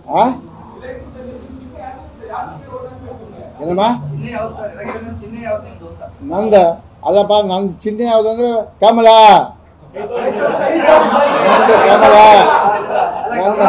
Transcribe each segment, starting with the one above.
ಆ ಏನಮ್ಮ ಚಿಹ್ನೆ ಯಾವ್ದು ಸರ್ ಎಲೆಕ್ಷನ್ ಚಿಹ್ನೆ ಯಾವ್ದು ನಿಮ್ದು ಅಂತ ನಂದು ಅಲ್ಲಪ್ಪ ನಂದು ಚಿಹ್ನೆ ಯಾವುದು ಅಂದ್ರೆ ಕಮಲ ನಂದು ಕಮಲ ನಂದು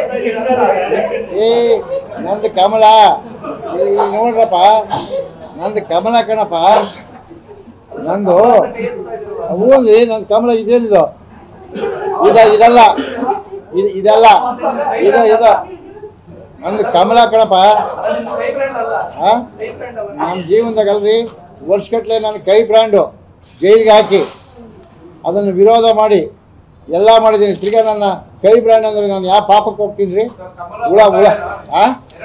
ಏ ನಂದು ಕಮಲ ಇಲ್ಲಿ ಇಲ್ಲಿ ನೋಡ್ರಪ್ಪ ನಂದು ಕಮಲ ಕಣಪ್ಪ ನಂದು ಹೂನ್ರಿ ನಂದು ಕಮಲ ಇದೇನಿದು ಇದ ಇದಲ್ಲ ಇದು ಇದಲ್ಲ ಇದು ಇದು ನಂದು ಕಮಲ ಕಣಪ್ಪ ಅದು ನಿಮ್ಮ ಕೈ ಬ್ರ್ಯಾಂಡ್ ಅಲ್ಲ ಆ ಕೈ ಬ್ರ್ಯಾಂಡ್ ಅಲ್ಲ ನಮ್ಮ ಜೀವನದಾಗ ಅಲ್ರಿ ವರ್ಷಗಟ್ಲೆ ನನ್ನ ಕೈ ಬ್ರ್ಯಾಂಡು ಜೈಲಿಗೆ ಹಾಕಿ ಅದನ್ನು ವಿರೋಧ ಮಾಡಿ ಎಲ್ಲ ಮಾಡಿದ್ದೀನಿ ತಿರ್ಗಾ ನನ್ನ ಕೈ ಬ್ರ್ಯಾಂಡ್ ಅಂದ್ರೆ ನಾನು ಯಾವ ಪಾಪಕ್ಕೆ ಹೋಗ್ತಿದ್ರಿ ಹುಳ ಹುಳ ಆ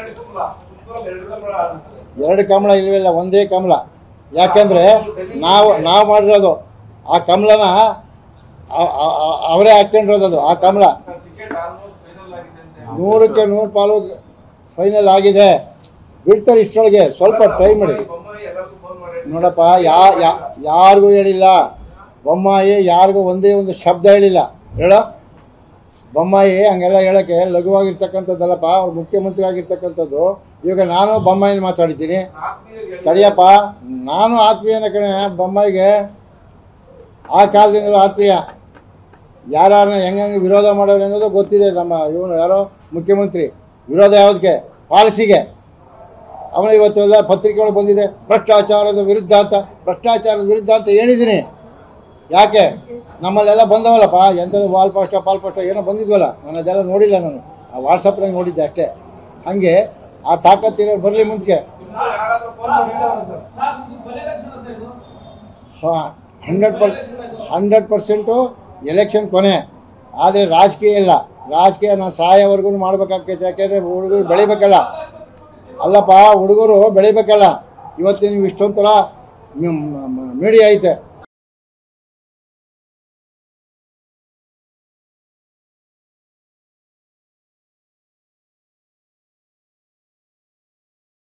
ಎರಡು ಕಮಲ ಇಲ್ವಿಲ್ಲ ಒಂದೇ ಕಮಲ ಯಾಕೆಂದ್ರೆ ನಾವು ನಾವು ಮಾಡಿರೋದು ಆ ಕಮಲನ ಆ- ಆ- ಆ- ಅವರೇ ಹಾಕೊಂಡಿರೋದು ಅದು ಆ ಕಮಲ ನೂರಕ್ಕೆ ನೂರು ಪಾಲು ಫೈನಲ್ ಆಗಿದೆ ಬಿಡ್ತಾರೆ ಇಷ್ಟರೊಳಗೆ ಸ್ವಲ್ಪ ಟ್ರೈ ಮಾಡಿ ನೋಡಪ್ಪ ಯಾ ಯಾ- ಯಾರಿಗೂ ಹೇಳಿಲ್ಲ ಬೊಮ್ಮಾಯಿ ಯಾರಿಗೂ ಒಂದೇ ಒಂದು ಶಬ್ದ ಹೇಳಿಲ್ಲ ಹೇಳೋ ಬೊಮ್ಮಾಯಿ ಹಂಗೆಲ್ಲ ಹೇಳೋಕ್ಕೆ ಲಘುವಾಗಿರ್ತಕ್ಕಂಥದ್ದಲ್ಲಪ್ಪ ಅವ್ರು ಮುಖ್ಯಮಂತ್ರಿ ಆಗಿರ್ತಕ್ಕಂಥದ್ದು ಇವಾಗ ನಾನು ಬೊಮ್ಮಾಯಿನ ಮಾತಾಡಿದ್ದೀನಿ ತಡಿಯಪ್ಪ ನಾನು ಆತ್ಮೀಯನ ಕಣೆ ಬೊಮ್ಮಾಯಿಗೆ ಆ ಕಾಲದಿಂದಲೂ ಆತ್ಮೀಯ ಯಾರನ್ನ ಹೆಂಗೆ ವಿರೋಧ ಮಾಡೋರು ಅನ್ನೋದು ಗೊತ್ತಿದೆ ನಮ್ಮ ಇವನು ಯಾರೋ ಮುಖ್ಯಮಂತ್ರಿ ವಿರೋಧ ಯಾವುದಕ್ಕೆ ಪಾಲಿಸಿಗೆ ಅವನ ಇವತ್ತು ಎಲ್ಲ ಪತ್ರಿಕೆಗಳು ಬಂದಿದೆ ಭ್ರಷ್ಟಾಚಾರದ ವಿರುದ್ಧ ಅಂತ ಭ್ರಷ್ಟಾಚಾರದ ವಿರುದ್ಧ ಅಂತ ಹೇಳಿದ್ದೀನಿ ಯಾಕೆ ನಮ್ಮಲ್ಲೆಲ್ಲ ಬಂದವಲ್ಲಪ್ಪ ಎಂಥದ್ದು ವಾಲ್ ಪೋಸ್ಟ ಪಾಲ್ ಪೋಸ್ಟ ಏನೋ ಬಂದಿದ್ವಲ್ಲ ನಾನು ಅದೆಲ್ಲ ನೋಡಿಲ್ಲ ನಾನು ಆ ವಾಟ್ಸಪ್ನಾಗ ನೋಡಿದ್ದೆ ಅಷ್ಟೇ ಹಾಗೆ ಆ ತಾಕತ್ತಿರೋ ಬರಲಿ ಮುಂದಕ್ಕೆ hundred per hundred percent election ಕೊನೆ ಆದರೆ ರಾಜಕೀಯ ಇಲ್ಲ ರಾಜಕೀಯ ನಾನು ಸಾಯೋವರೆಗೂ ಮಾಡ್ಬೇಕಾಗ್ತೈತೆ ಯಾಕೆಂದರೆ ಹುಡುಗರು ಬೆಳಿಬೇಕಲ್ಲ ಅಲ್ಲಪ್ಪ ಹುಡುಗರು ಬೆಳಿಬೇಕಲ್ಲ ಇವತ್ತು ನೀವು ಇಷ್ಟೊಂಥರ ಮೀಡಿಯಾ ಐತೆ